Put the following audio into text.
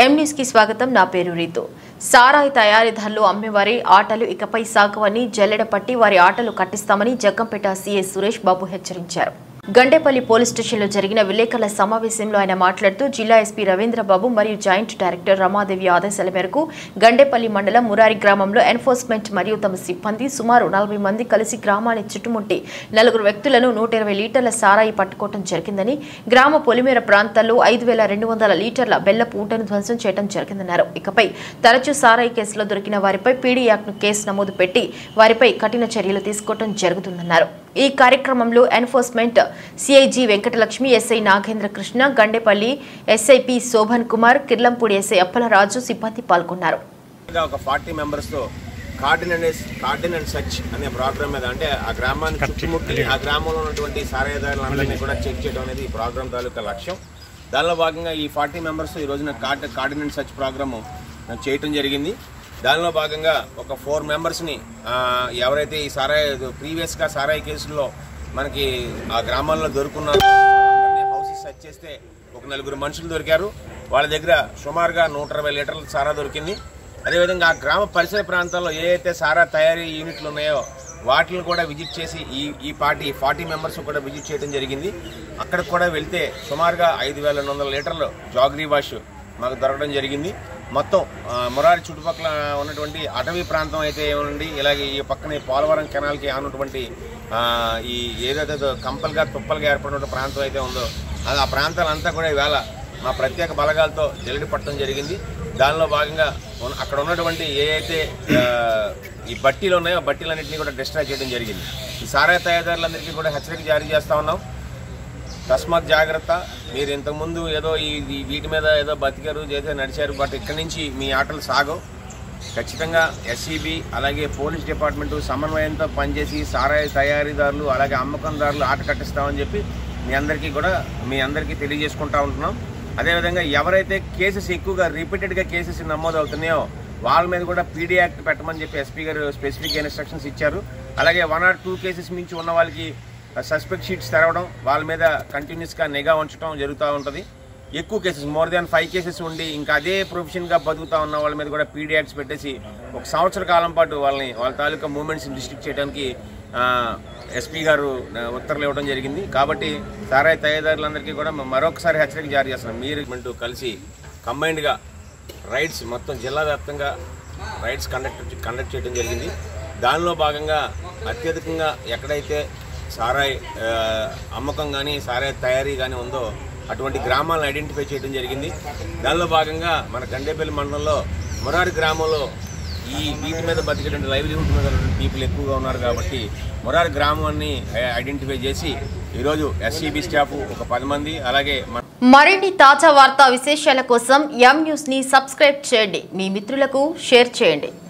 M news కి స్వాగతం నా పేరు రీతు సారాయి తయారీదారులు అమ్మేవారి ఆటలు ఇకపై సాగవని జల్లెడపట్టి వారి ఆటలు కట్టిస్తామని జగ్గంపేట సీఏ సురేష్ బాబు హెచ్చరించారు గండేపల్లి పోలీస్ స్టేషన్లో జరిగిన విలేకరుల సమావేశంలో ఆయన మాట్లాడుతూ జిల్లా ఎస్పీ రవీంద్రబాబు మరియు జాయింట్ డైరెక్టర్ రమాదేవి ఆదేశాల మేరకు గండేపల్లి మండలం మురారి గ్రామంలో ఎన్ఫోర్స్మెంట్ మరియు తమ సిబ్బంది సుమారు నలభై మంది కలిసి గ్రామాన్ని చుట్టుముట్టి నలుగురు వ్యక్తులను నూట ఇరవై లీటర్ల సారాయి పట్టుకోవడం జరిగిందని గ్రామ పొలిమేర ప్రాంతాల్లో ఐదు వేల రెండు వందల లీటర్ల బెల్లపు ఊటను ధ్వంసం చేయడం జరిగిందన్నారు ఇకపై తరచూ సారాయి కేసులో దొరికిన వారిపై పీడీ యాక్ట్ను కేసు నమోదు పెట్టి వారిపై కఠిన చర్యలు తీసుకోవడం జరుగుతుందన్నారు ఈ కార్యక్రమంలో enforcement CIG Venkatalakshmi SI Nagendra Krishna Gandepalli SIP Shobhan Kumar Kirlampudi SI Appalaraju సిబ్బంది పాల్గొన్నారు ఇంకా ఒక ఫార్టీ మెంబర్స్తో కార్డినెన్స్ కార్డినెన్స్ సర్చ్ అనే ప్రోగ్రామ్ మీద అంటే ఆ గ్రామాన్ని చుట్టుముట్టి ఆ గ్రామంలో ఉన్నటువంటి సారాయిదారులందరినీ కూడా చెక్ చేయడం అనేది ఈ ప్రోగ్రామ్ తాలూకా లక్ష్యం దానిలో భాగంగా ఈ ఫార్టీ మెంబర్స్ ఈ రోజున కార్డ్ కార్డినెన్స్ సర్చ్ ప్రోగ్రాము చేయటం జరిగింది దానిలో భాగంగా ఒక ఫోర్ మెంబర్స్ని ఎవరైతే ఈ సారాయి ప్రీవియస్గా సారాయి కేసుల్లో మనకి ఆ గ్రామాల్లో దొరుకున్నారో వాళ్ళందరినీ హౌసెస్ సెర్చ్ చేస్తే ఒక నలుగురు మనుషులు దొరికారు వాళ్ళ దగ్గర సుమారుగా నూట ఇరవై లీటర్ల సారా దొరికింది అదేవిధంగా ఆ గ్రామ పరిసర ప్రాంతాల్లో ఏ అయితే సారా తయారీ యూనిట్లు ఉన్నాయో వాటిని కూడా విజిట్ చేసి ఈ ఈ పార్టీ ఫార్టీ మెంబర్స్ కూడా విజిట్ చేయడం జరిగింది అక్కడికి కూడా వెళ్తే సుమారుగా ఐదు వేల రెండు వందల లీటర్లు జాగ్రీ వాష్ మాకు దొరకడం జరిగింది మొత్తం ఆ, మురారి చుట్టుపక్కల ఉన్నటువంటి అటవీ ప్రాంతం అయితే ఏమనండి ఇలాగే ఈ పక్కనే పోలవరం కెనాల్కి ఆనున్నటువంటి ఆ, ఈ ఏదైతే దో- కంపల్గా తుప్పలుగా ఏర్పడిన ప్రాంతం అయితే ఉందో అది ఆ ప్రాంతాలంతా కూడా ఈవేళ మా ప్రత్యేక బలగాలతో జల్లెడి పట్టడం జరిగింది దానిలో భాగంగా ఉన్న- అక్కడ ఉన్నటువంటి ఏ అయితే ఆ, ఈ బట్టీలు ఉన్నాయో ఆ బట్టీలన్నింటినీ కూడా డిస్ట్రాయ్ చేయడం జరిగింది ఈ సారాయి తయారీదారులందరికీ కూడా హెచ్చరిక జారీ చేస్తా ఉన్నాం తస్మాత్ జాగ్రత్త మీరు ఇంతకుముందు ఏదో ఈ ఈ వీటి మీద ఏదో బతికారు చేసే నడిచారు బట్ ఇక్కడి నుంచి మీ ఆటలు సాగవు ఖచ్చితంగా ఎస్సీబీ అలాగే పోలీస్ డిపార్ట్మెంటు సమన్వయంతో పనిచేసి సారాయి తయారీదారులు అలాగే అమ్మకందారులు ఆట కట్టిస్తామని చెప్పి మీ అందరికీ కూడా మీ అందరికీ తెలియజేసుకుంటా ఉంటున్నాం అదేవిధంగా ఎవరైతే కేసెస్ ఎక్కువగా రిపీటెడ్గా కేసెస్ నమోదు అవుతున్నాయో వాళ్ళ మీద కూడా పీడీ యాక్ట్ పెట్టమని చెప్పి ఎస్పీ గారు స్పెసిఫిక్ ఇన్స్ట్రక్షన్స్ ఇచ్చారు అలాగే వన్ ఆర్ టూ కేసెస్ మించి ఉన్న వాళ్ళకి సస్పెక్ట్ షీట్స్ తెరవడం వాళ్ళ మీద కంటిన్యూస్గా నిఘా ఉంచడం జరుగుతూ ఉంటుంది ఎక్కువ cases more than five cases ఉండి ఇంకా అదే ప్రొఫెషన్గా బతుకుతా ఉన్న వాళ్ళ మీద కూడా పీడీ యాక్ట్స్ పెట్టేసి ఒక సంవత్సర కాలం పాటు వాళ్ళని వాళ్ళ తాలూకా మూమెంట్స్ని డిస్ట్రిక్ట్ చేయడానికి ఎస్పీ గారు ఆ, ఉత్తర్వులు ఇవ్వడం జరిగింది కాబట్టి సారాయి తయారీదారులందరికీ కూడా మరొకసారి హెచ్చరిక జారీ చేస్తున్నాం మీరు అంటూ కలిసి కంబైన్డ్గా రైడ్స్ మొత్తం జిల్లా వ్యాప్తంగా రైడ్స్ కండక్ట్ కండక్ట్ చేయడం జరిగింది దానిలో భాగంగా అత్యధికంగా ఎక్కడైతే సారాయి ఆ, అమ్మకం కానీ సారాయి తయారీ కానీ ఉందో అటువంటి గ్రామాలను ఐడెంటిఫై చేయడం జరిగింది దానిలో భాగంగా మన గండేపల్లి మండలంలో మురారి గ్రామంలో ఈ వీటి మీద బతికేటువంటి లైవ్లీహుడ్ మీద పీపుల్ ఎక్కువగా ఉన్నారు కాబట్టి మురారి గ్రామాన్ని ఐడెంటిఫై చేసి ఈరోజు ఎస్సీబీ స్టాఫ్ ఒక పది మంది అలాగే మన మరిన్ని తాజా వార్తా విశేషాల కోసం ఎం న్యూస్ ని సబ్స్క్రైబ్ చేయండి మీ మిత్రులకు షేర్ చేయండి